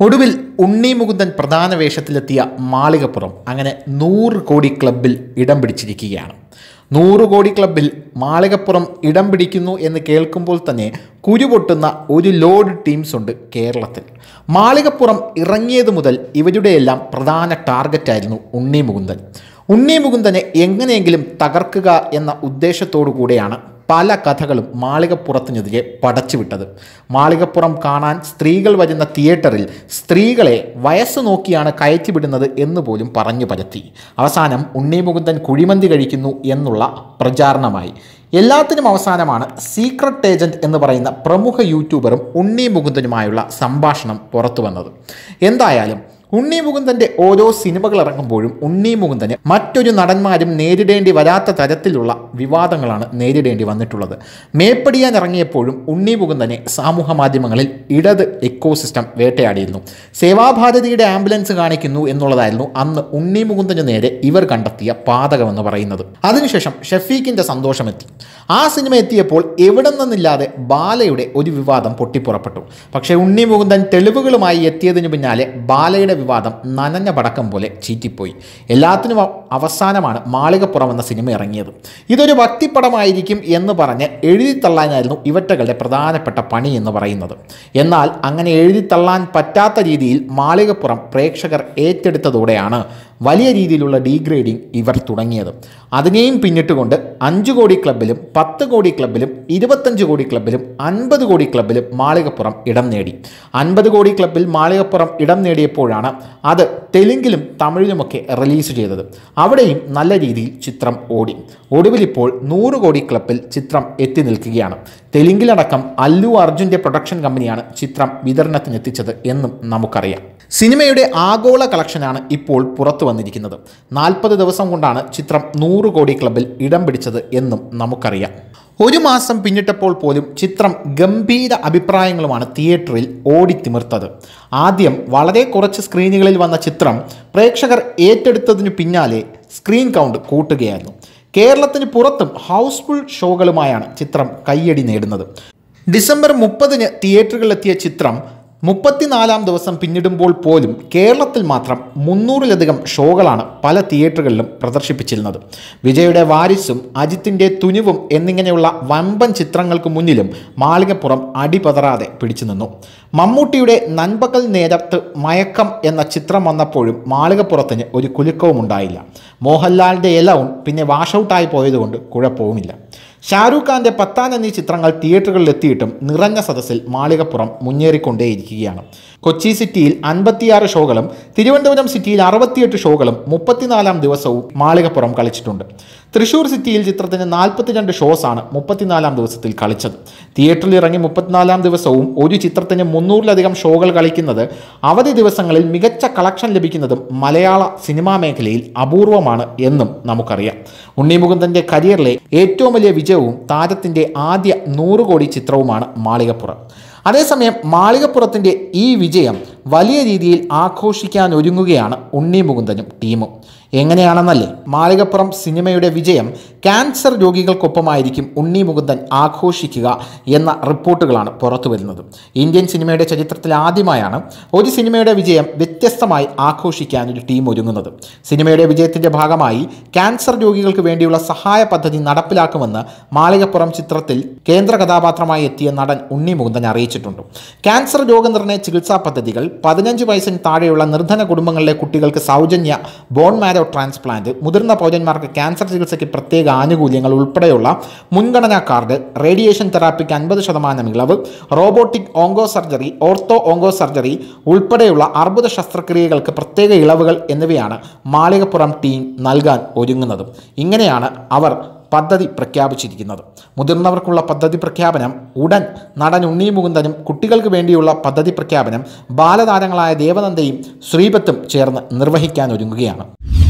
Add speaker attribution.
Speaker 1: ഒടുവിൽ ഉണ്ണി മുകുന്ദൻ പ്രധാന വേഷത്തിലെത്തിയ മാളികപ്പുറം അങ്ങനെ നൂറ് കോടി ക്ലബിൽ ഇടം പിടിച്ചിരിക്കുകയാണ് നൂറ് കോടി ക്ലബിൽ മാളികപ്പുറം ഇടം പിടിക്കുന്നു എന്ന് കേൾക്കുമ്പോൾ തന്നെ കുരുപൊട്ടുന്ന ഒരു ലോഡ് ടീംസ് ഉണ്ട് കേരളത്തിൽ മാളികപ്പുറം ഇറങ്ങിയത് മുതൽ ഇവരുടെയെല്ലാം പ്രധാന ടാർഗറ്റായിരുന്നു ഉണ്ണി മുകുന്ദൻ ഉണ്ണി മുകുന്ദനെ എങ്ങനെയെങ്കിലും തകർക്കുക എന്ന ഉദ്ദേശത്തോടു കൂടെയാണ് പല കഥകളും മാളികപ്പുറത്തിനെതിരെ പടച്ചുവിട്ടത് മാളികപ്പുറം കാണാൻ സ്ത്രീകൾ വരുന്ന തിയേറ്ററിൽ സ്ത്രീകളെ വയസ്സ് നോക്കിയാണ് കയറ്റിവിടുന്നത് എന്ന് പോലും പറഞ്ഞു പരത്തി അവസാനം ഉണ്ണി മുകുന്ദൻ കുഴിമന്തി കഴിക്കുന്നു എന്നുള്ള പ്രചാരണമായി എല്ലാത്തിനും അവസാനമാണ് സീക്രട്ട് ഏജൻറ്റ് എന്ന് പറയുന്ന പ്രമുഖ യൂട്യൂബറും ഉണ്ണി മുകുന്ദനുമായുള്ള സംഭാഷണം പുറത്തു വന്നത് എന്തായാലും ഉണ്ണി മുകുന്ദൻ്റെ ഓരോ സിനിമകൾ ഇറങ്ങുമ്പോഴും ഉണ്ണി മുകുന്ദന് മറ്റൊരു നടന്മാരും നേരിടേണ്ടി വരാത്ത തരത്തിലുള്ള വിവാദങ്ങളാണ് നേരിടേണ്ടി വന്നിട്ടുള്ളത് മേപ്പടിയാൻ ഇറങ്ങിയപ്പോഴും ഉണ്ണി മുകുന്ദനെ സാമൂഹ മാധ്യമങ്ങളിൽ ഇടത് എക്കോസിസ്റ്റം വേട്ടയാടിയിരുന്നു സേവാഭാരതിയുടെ ആംബുലൻസ് കാണിക്കുന്നു എന്നുള്ളതായിരുന്നു അന്ന് ഉണ്ണി മുകുന്ദന് നേരെ ഇവർ കണ്ടെത്തിയ പാതകമെന്ന് പറയുന്നത് അതിനുശേഷം ഷഫീഖിൻ്റെ സന്തോഷമെത്തി ആ സിനിമ എത്തിയപ്പോൾ എവിടെ നിന്നില്ലാതെ ബാലയുടെ ഒരു വിവാദം പൊട്ടിപ്പുറപ്പെട്ടു പക്ഷേ ഉണ്ണി മുകുന്ദൻ തെളിവുകളുമായി എത്തിയതിനു പിന്നാലെ ബാലയുടെ വിവാദം നനഞ്ഞ പടക്കം പോലെ ചീറ്റിപ്പോയി എല്ലാത്തിനും അവ- അവസാനമാണ് മാളികപ്പുറം എന്ന സിനിമ ഇറങ്ങിയത് ഇതൊരു ഭക്തിപ്പടമായിരിക്കും എന്ന് പറഞ്ഞ് എഴുതിത്തള്ളാനായിരുന്നു ഇവറ്റകളുടെ പ്രധാനപ്പെട്ട പണി എന്ന് പറയുന്നത് എന്നാൽ അങ്ങനെ എഴുതിത്തള്ളാൻ പറ്റാത്ത രീതിയിൽ മാളികപ്പുറം പ്രേക്ഷകർ ഏറ്റെടുത്തതോടെയാണ് വലിയ രീതിയിലുള്ള ഡീഗ്രേഡിംഗ് ഇവർ തുടങ്ങിയത് അതിനെയും പിന്നിട്ടുകൊണ്ട് അഞ്ച് കോടി ക്ലബിലും പത്ത് കോടി ക്ലബിലും ഇരുപത്തഞ്ച് കോടി ക്ലബിലും അൻപത് കോടി ക്ലബിലും മാളികപ്പുറം ഇടം നേടി അൻപത് കോടി ക്ലബിൽ മാളികപ്പുറം ഇടം നേടിയപ്പോഴാണ് അത് തെലുങ്കിലും തമിഴിലുമൊക്കെ റിലീസ് ചെയ്തത് അവിടെയും നല്ല രീതിയിൽ ചിത്രം ഓടി ഒടുവിലിപ്പോൾ നൂറ് കോടി ക്ലബിൽ ചിത്രം എത്തി നിൽക്കുകയാണ് തെലുങ്കിലടക്കം അല്ലു അർജുൻ്റെ പ്രൊഡക്ഷൻ കമ്പനിയാണ് ചിത്രം വിതരണത്തിനെത്തിച്ചത് എന്നും നമുക്കറിയാം സിനിമയുടെ ആഗോള കളക്ഷനാണ് ഇപ്പോൾ പുറത്തു വന്നിരിക്കുന്നത് നാൽപ്പത് ദിവസം കൊണ്ടാണ് ചിത്രം നൂറ് കോടി ക്ലബിൽ ഇടം പിടിച്ചത് എന്നും നമുക്കറിയാം ഒരു മാസം പിന്നിട്ടപ്പോൾ പോലും ചിത്രം ഗംഭീര അഭിപ്രായങ്ങളുമാണ് തിയേറ്ററിൽ ഓടിത്തിമിർത്തത് ആദ്യം വളരെ കുറച്ച് സ്ക്രീനുകളിൽ വന്ന ചിത്രം പ്രേക്ഷകർ ഏറ്റെടുത്തതിനു പിന്നാലെ സ്ക്രീൻ കൗണ്ട് കൂട്ടുകയായിരുന്നു കേരളത്തിന് പുറത്തും ഹൗസ്ഫുൾ ഷോകളുമായാണ് ചിത്രം കയ്യടി നേടുന്നത് ഡിസംബർ മുപ്പതിന് തിയേറ്ററുകളിലെത്തിയ ചിത്രം മുപ്പത്തിനാലാം ദിവസം പിന്നിടുമ്പോൾ പോലും കേരളത്തിൽ മാത്രം മുന്നൂറിലധികം ഷോകളാണ് പല തിയേറ്ററുകളിലും പ്രദർശിപ്പിച്ചിരുന്നത് വിജയുടെ വാരിസും അജിത്തിൻ്റെ തുനിവും എന്നിങ്ങനെയുള്ള വമ്പൻ ചിത്രങ്ങൾക്ക് മുന്നിലും മാളികപ്പുറം അടിപതറാതെ പിടിച്ചു നിന്നു മമ്മൂട്ടിയുടെ നൻപകൽ നേരത്ത് മയക്കം എന്ന ചിത്രം വന്നപ്പോഴും മാളികപ്പുറത്തിന് ഒരു കുലുക്കവും ഉണ്ടായില്ല മോഹൻലാലിൻ്റെ എലവും പിന്നെ വാഷൗട്ടായി പോയതുകൊണ്ട് കുഴപ്പവുമില്ല ഷാരൂഖ് ഖാന്റെ പത്താൻ എന്നീ ചിത്രങ്ങൾ തിയേറ്ററുകളിൽ എത്തിയിട്ടും നിറഞ്ഞ സദസ്സിൽ മാളികപ്പുറം മുന്നേറിക്കൊണ്ടേയിരിക്കുകയാണ് കൊച്ചി സിറ്റിയിൽ അൻപത്തിയാറ് ഷോകളും തിരുവനന്തപുരം സിറ്റിയിൽ അറുപത്തിയെട്ട് ഷോകളും മുപ്പത്തിനാലാം ദിവസവും മാളികപ്പുറം കളിച്ചിട്ടുണ്ട് തൃശൂർ സിറ്റിയിൽ ചിത്രത്തിന് നാൽപ്പത്തിരണ്ട് ഷോസാണ് മുപ്പത്തിനാലാം ദിവസത്തിൽ കളിച്ചത് തിയേറ്ററിൽ ഇറങ്ങി മുപ്പത്തിനാലാം ദിവസവും ഒരു ചിത്രത്തിന് മുന്നൂറിലധികം ഷോകൾ കളിക്കുന്നത് അവധി ദിവസങ്ങളിൽ മികച്ച കളക്ഷൻ ലഭിക്കുന്നതും മലയാള സിനിമാ മേഖലയിൽ അപൂർവമാണ് എന്നും നമുക്കറിയാം ഉണ്ണി മുകുന്ദൻ്റെ കരിയറിലെ ഏറ്റവും വലിയ വിജയവും താരത്തിൻ്റെ ആദ്യ നൂറ് കോടി ചിത്രവുമാണ് മാളികപ്പുറം അതേസമയം മാളികപ്പുറത്തിൻ്റെ ഈ വിജയം വലിയ രീതിയിൽ ആഘോഷിക്കാൻ ഒരുങ്ങുകയാണ് ഉണ്ണി മുകുന്ദനും ടീമും എങ്ങനെയാണെന്നല്ലേ മാളികപ്പുറം സിനിമയുടെ വിജയം ക്യാൻസർ രോഗികൾക്കൊപ്പമായിരിക്കും ഉണ്ണി മുകുന്ദൻ ആഘോഷിക്കുക എന്ന റിപ്പോർട്ടുകളാണ് പുറത്തു വരുന്നത് ഇന്ത്യൻ സിനിമയുടെ ചരിത്രത്തിൽ ആദ്യമായാണ് ഒരു സിനിമയുടെ വിജയം വ്യത്യസ്തമായി ആഘോഷിക്കാൻ ഒരു ടീം ഒരുങ്ങുന്നത് സിനിമയുടെ വിജയത്തിൻ്റെ ഭാഗമായി ക്യാൻസർ രോഗികൾക്ക് വേണ്ടിയുള്ള സഹായ പദ്ധതി നടപ്പിലാക്കുമെന്ന് മാളികപ്പുറം ചിത്രത്തിൽ കേന്ദ്ര കഥാപാത്രമായി എത്തിയ നടൻ ഉണ്ണി മുകുന്ദൻ അറിയിച്ചിട്ടുണ്ട് ക്യാൻസർ രോഗനിർണയ ചികിത്സാ പദ്ധതികൾ പതിനഞ്ച് വയസ്സിന് താഴെയുള്ള നിർധന കുടുംബങ്ങളിലെ കുട്ടികൾക്ക് സൗജന്യ ബോൺ മാരോ ട്രാൻസ്പ്ലാന്റ് മുതിർന്ന പൗരന്മാർക്ക് ക്യാൻസർ ചികിത്സയ്ക്ക് പ്രത്യേക ആനുകൂല്യങ്ങൾ ഉൾപ്പെടെയുള്ള മുൻഗണനാ കാർഡ് റേഡിയേഷൻ തെറാപ്പിക്ക് അൻപത് ശതമാനം ഇളവ് robotic onco surgery ortho onco surgery ഉൾപ്പെടെയുള്ള അർബുദ ശസ്ത്രക്രിയകൾക്ക് പ്രത്യേക ഇളവുകൾ എന്നിവയാണ് മാളികപ്പുറം ടീം നൽകാൻ ഒരുങ്ങുന്നത് ഇങ്ങനെയാണ് അവർ പദ്ധതി പ്രഖ്യാപിച്ചിരിക്കുന്നത് മുതിർന്നവർക്കുള്ള പദ്ധതി പ്രഖ്യാപനം ഉടൻ നടൻ ഉണ്ണി മുകുന്ദനും കുട്ടികൾക്ക് വേണ്ടിയുള്ള പദ്ധതി പ്രഖ്യാപനം ബാലതാരങ്ങളായ ദേവനന്ദയും ശ്രീപത്തും ചേർന്ന് നിർവഹിക്കാൻ ഒരുങ്ങുകയാണ്